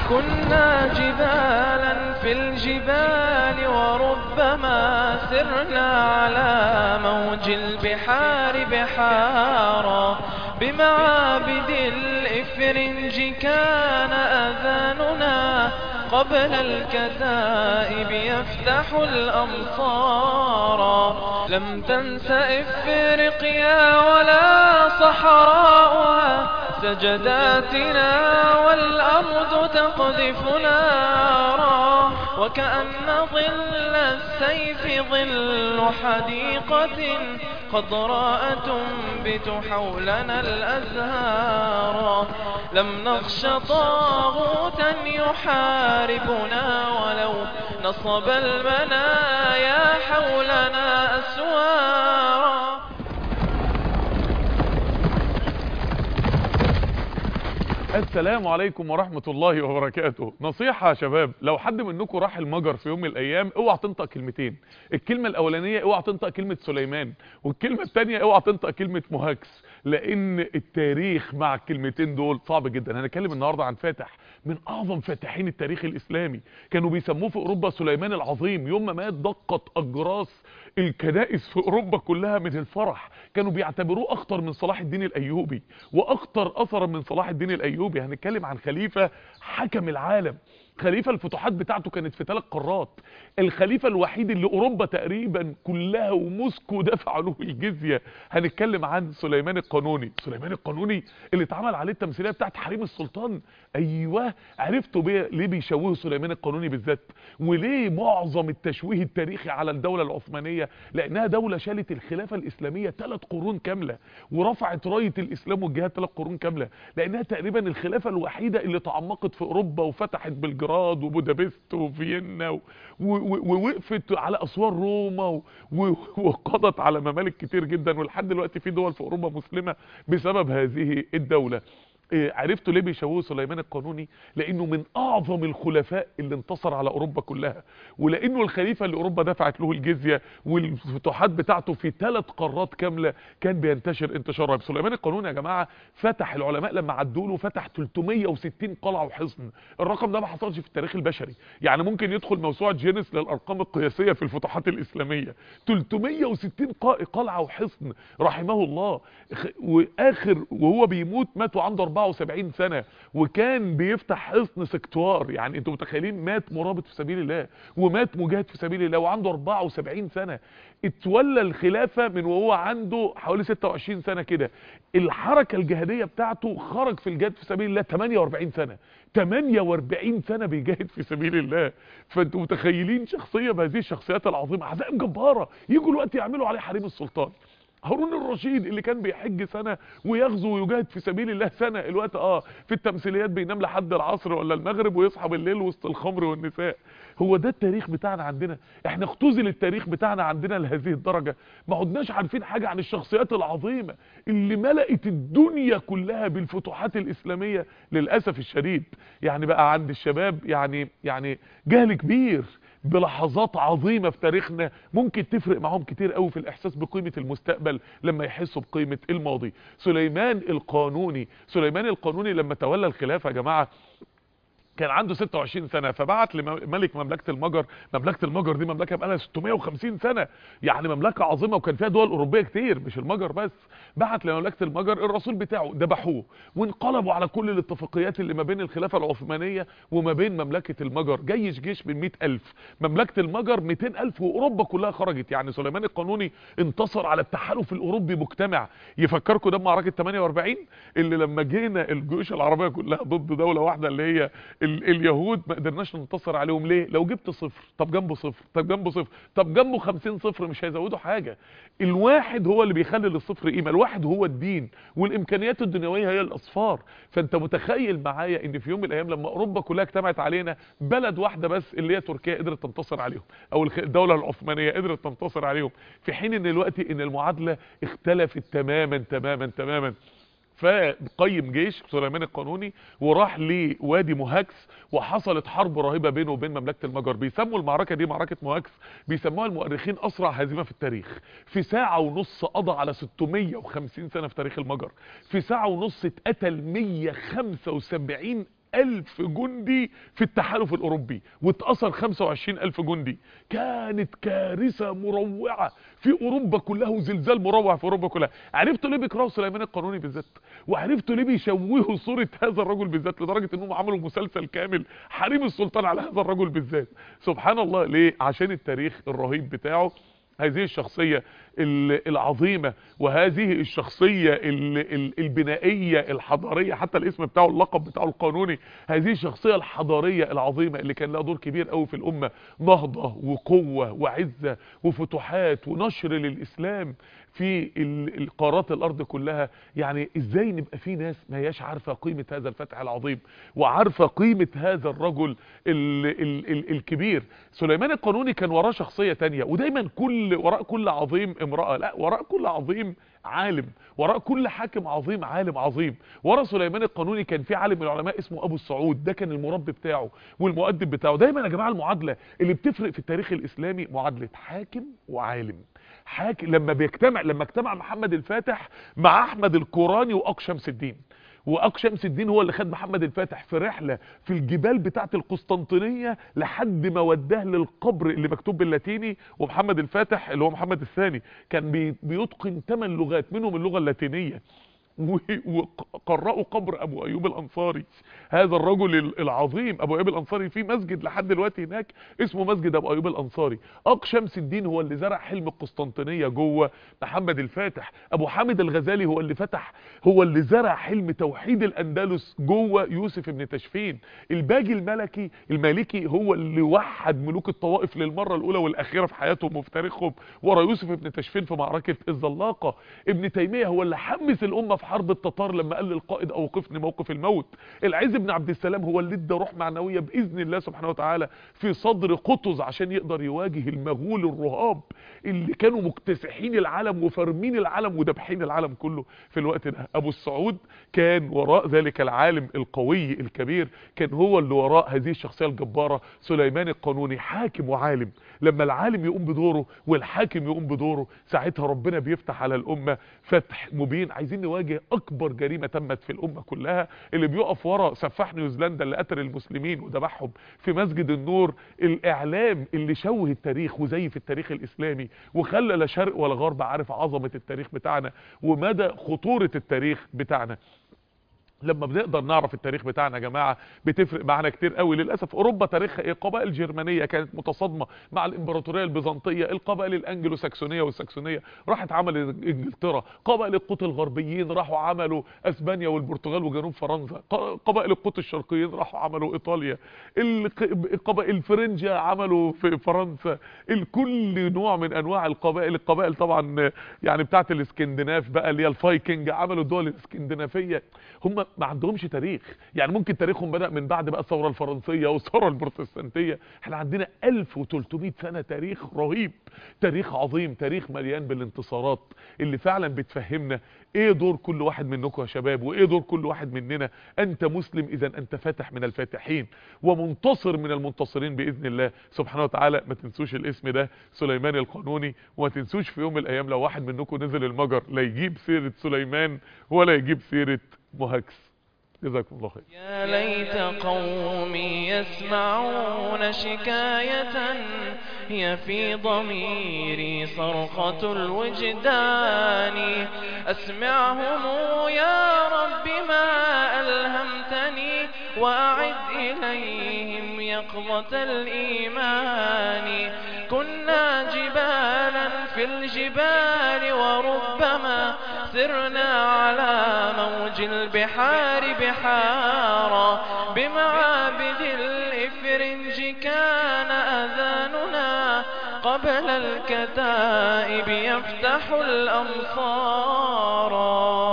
كنا جبالا في الجبال وربما سرنا على موج البحار بحارا بمعابد الإفرنج كان أذاننا قبل الكتائب يفتح الأمصار لم تنس إفريقيا ولا صحراؤها سجداتنا والأرض تقذف نارا وكأن ظل السيف ظل حديقة خضراء تنبت حولنا الأزهار لم نخش طاغوتا يحاربنا ولو نصب المنايا حولنا أسوارا السلام عليكم ورحمة الله وبركاته نصيحة يا شباب لو حد منكم راح المجر في يوم من الايام اوعى تنطق كلمتين الكلمة الاولانية اوعى تنطق كلمة سليمان والكلمة التانية اوعى تنطق كلمة مهاكس لان التاريخ مع الكلمتين دول صعب جدا هنتكلم النهاردة عن فاتح من اعظم فاتحين التاريخ الاسلامي كانوا بيسموه في اوروبا سليمان العظيم يوم ما مات دقت اجراس الكنائس في اوروبا كلها من الفرح كانوا بيعتبروه اخطر من صلاح الدين الايوبي واخطر اثرا من صلاح الدين الايوبي هنتكلم عن خليفة حكم العالم خليفة الفتوحات بتاعته كانت في ثلاث قارات الخليفة الوحيد اللي اوروبا تقريبا كلها وموسكو دفعوا له الجزية هنتكلم عن سليمان القانوني سليمان القانوني اللي اتعمل عليه التمثيلية بتاعت حريم السلطان ايوه عرفتوا بيه ليه بيشوهوا سليمان القانوني بالذات وليه معظم التشويه التاريخي على الدولة العثمانية لانها دولة شالت الخلافة الاسلامية ثلاث قرون كاملة ورفعت راية الاسلام والجهاد ثلاث قرون كاملة لانها تقريبا الخلافة الوحيدة اللي تعمقت في اوروبا وفتحت بلجراد وبودابست وفيينا و- و- ووقفت على اسوار روما و- و- وقضت على ممالك كتير جدا ولحد دلوقتي في دول في اوروبا مسلمة بسبب هذه الدولة إيه، عرفتوا ليه بيشوهوا سليمان القانوني لانه من اعظم الخلفاء اللي انتصر على اوروبا كلها ولانه الخليفه اللي اوروبا دفعت له الجزيه والفتوحات بتاعته في ثلاث قارات كامله كان بينتشر انتشار رهيب سليمان القانوني يا جماعه فتح العلماء لما عدوا له فتح 360 قلعه وحصن الرقم ده ما حصلش في التاريخ البشري يعني ممكن يدخل موسوعه جينيس للارقام القياسيه في الفتوحات الاسلاميه 360 قا- قلعه وحصن رحمه الله خ- واخر وهو بيموت ماتوا عنده 74 سنه وكان بيفتح حصن سكتوار يعني انتوا متخيلين مات مرابط في سبيل الله ومات مجاهد في سبيل الله وعنده 74 سنه اتولى الخلافه من وهو عنده حوالي 26 سنه كده الحركه الجهاديه بتاعته خرج في الجهاد في سبيل الله 48 سنه 48 سنه بيجاهد في سبيل الله فانتوا متخيلين شخصيه بهذه الشخصيات العظيمه عزائم جباره يجوا الوقت يعملوا عليه حريم السلطان هارون الرشيد اللي كان بيحج سنة ويغزو ويجاهد في سبيل الله سنة الوقت اه في التمثيليات بينام لحد العصر ولا المغرب ويصحى بالليل وسط الخمر والنساء هو ده التاريخ بتاعنا عندنا احنا اختزل التاريخ بتاعنا عندنا لهذه الدرجة ما عدناش عارفين حاجة عن الشخصيات العظيمة اللي ملأت الدنيا كلها بالفتوحات الإسلامية للأسف الشديد يعني بقى عند الشباب يعني يعني جهل كبير بلحظات عظيمة في تاريخنا ممكن تفرق معهم كتير قوي في الإحساس بقيمة المستقبل لما يحسوا بقيمة الماضي سليمان القانوني سليمان القانوني لما تولى الخلافة يا جماعة كان عنده 26 سنة فبعت لملك مملكة المجر مملكة المجر دي مملكة بقالها 650 سنة يعني مملكة عظيمة وكان فيها دول أوروبية كتير مش المجر بس بعت لمملكة المجر الرسول بتاعه ذبحوه وانقلبوا على كل الاتفاقيات اللي ما بين الخلافة العثمانية وما بين مملكة المجر جيش جيش من 100000 مملكة المجر 200000 وأوروبا كلها خرجت يعني سليمان القانوني انتصر على التحالف الأوروبي مجتمع يفكركم ده بمعركة 48 اللي لما جينا الجيوش العربية كلها ضد دولة واحدة اللي هي ال اليهود ما قدرناش ننتصر عليهم ليه لو جبت صفر طب جنبه صفر طب جنبه صفر طب جنبه 50 صفر مش هيزودوا حاجة الواحد هو اللي بيخلي للصفر قيمة الواحد هو الدين والامكانيات الدنيوية هي الاصفار فانت متخيل معايا ان في يوم من الايام لما اوروبا كلها اجتمعت علينا بلد واحدة بس اللي هي تركيا قدرت تنتصر عليهم او الخ- الدولة العثمانية قدرت تنتصر عليهم في حين ان الوقت ان المعادلة اختلفت تماما تماما تماما فقيم جيش سليمان القانوني وراح لوادي مهاكس وحصلت حرب رهيبة بينه وبين مملكة المجر بيسموا المعركة دي معركة مهاكس بيسموها المؤرخين أسرع هزيمة في التاريخ في ساعة ونص قضى على 650 سنة في تاريخ المجر في ساعة ونص اتقتل 175 ألف جندي في التحالف الأوروبي واتأثر 25 ألف جندي كانت كارثة مروعة في أوروبا كلها وزلزال مروع في أوروبا كلها عرفتوا ليه بيكرهوا سليمان القانوني بالذات وعرفتوا ليه بيشوهوا صورة هذا الرجل بالذات لدرجة انهم عملوا مسلسل كامل حريم السلطان على هذا الرجل بالذات سبحان الله ليه عشان التاريخ الرهيب بتاعه هذه الشخصية العظيمة وهذه الشخصية البنائية الحضارية حتى الاسم بتاعه اللقب بتاعه القانوني هذه الشخصية الحضارية العظيمة اللي كان لها دور كبير قوي في الأمة نهضة وقوة وعزة وفتوحات ونشر للإسلام في القارات الارض كلها يعني ازاي نبقى في ناس ما هياش عارفه قيمه هذا الفتح العظيم وعارفه قيمه هذا الرجل ال ال ال الكبير سليمان القانوني كان وراه شخصيه تانية ودايما كل وراء كل عظيم امراه لا وراء كل عظيم عالم وراء كل حاكم عظيم عالم عظيم ورا سليمان القانوني كان في عالم من العلماء اسمه ابو السعود ده كان المربي بتاعه والمؤدب بتاعه دايما يا جماعه المعادله اللي بتفرق في التاريخ الاسلامي معادله حاكم وعالم حاكم لما بيجتمع لما اجتمع محمد الفاتح مع احمد القراني واق شمس الدين واق شمس الدين هو اللي خد محمد الفاتح في رحله في الجبال بتاعه القسطنطينيه لحد ما وداه للقبر اللي مكتوب باللاتيني ومحمد الفاتح اللي هو محمد الثاني كان بيتقن 8 لغات منهم اللغه اللاتينيه وقرأوا قبر ابو ايوب الانصاري هذا الرجل العظيم ابو ايوب الانصاري في مسجد لحد دلوقتي هناك اسمه مسجد ابو ايوب الانصاري اق شمس الدين هو اللي زرع حلم القسطنطينيه جوه محمد الفاتح ابو حامد الغزالي هو اللي فتح هو اللي زرع حلم توحيد الاندلس جوه يوسف ابن تشفين الباجي الملكي المالكي هو اللي وحد ملوك الطوائف للمره الاولى والاخيره في حياتهم وفي تاريخهم ورا يوسف ابن تشفين في معركه الزلاقه ابن تيميه هو اللي حمس الامه في حرب التتار لما قال للقائد اوقفني موقف الموت العز بن عبد السلام هو اللي ادى روح معنويه باذن الله سبحانه وتعالى في صدر قطز عشان يقدر يواجه المغول الرهاب اللي كانوا مكتسحين العالم وفارمين العالم ودبحين العالم كله في الوقت ده ابو السعود كان وراء ذلك العالم القوي الكبير كان هو اللي وراء هذه الشخصيه الجباره سليمان القانوني حاكم وعالم لما العالم يقوم بدوره والحاكم يقوم بدوره ساعتها ربنا بيفتح على الامه فتح مبين عايزين نواجه اكبر جريمه تمت في الامه كلها اللي بيقف ورا سفاح نيوزيلندا اللي قتل المسلمين وذبحهم في مسجد النور الاعلام اللي شوه التاريخ وزيف التاريخ الاسلامي وخلى لا شرق ولا غرب عارف عظمه التاريخ بتاعنا ومدى خطوره التاريخ بتاعنا لما بنقدر نعرف التاريخ بتاعنا يا جماعه بتفرق معانا كتير قوي للاسف اوروبا تاريخها ايه القبائل الجرمانيه كانت متصادمه مع الامبراطوريه البيزنطيه القبائل الانجلو ساكسونيه والساكسونيه راحت عملت انجلترا قبائل القوط الغربيين راحوا عملوا اسبانيا والبرتغال وجنوب فرنسا قبائل القوط الشرقيين راحوا عملوا ايطاليا القبائل الفرنجه عملوا في فرنسا الكل نوع من انواع القبائل القبائل طبعا يعني بتاعت الاسكندناف بقى اللي هي الفايكنج عملوا الدول الاسكندنافيه هم ما عندهمش تاريخ يعني ممكن تاريخهم بدأ من بعد بقى الثورة الفرنسية والثورة البروتستانتية احنا عندنا 1300 سنة تاريخ رهيب تاريخ عظيم تاريخ مليان بالانتصارات اللي فعلا بتفهمنا ايه دور كل واحد منكم يا شباب وايه دور كل واحد مننا انت مسلم اذا انت فاتح من الفاتحين ومنتصر من المنتصرين باذن الله سبحانه وتعالى ما تنسوش الاسم ده سليمان القانوني وما تنسوش في يوم من الايام لو واحد منكم نزل المجر لا يجيب سيرة سليمان ولا يجيب سيرة مهاجس جزاكم الله خير يا ليت قومي يسمعون شكاية هي في ضميري صرخة الوجدان أسمعهم يا رب ما ألهمتني وأعد إليهم يقظة الإيمان كنا جبالا في الجبال وربما سرنا على موج البحار بحارا بمعابد الإفرنج كان أذاننا قبل الكتائب يفتح الأمصار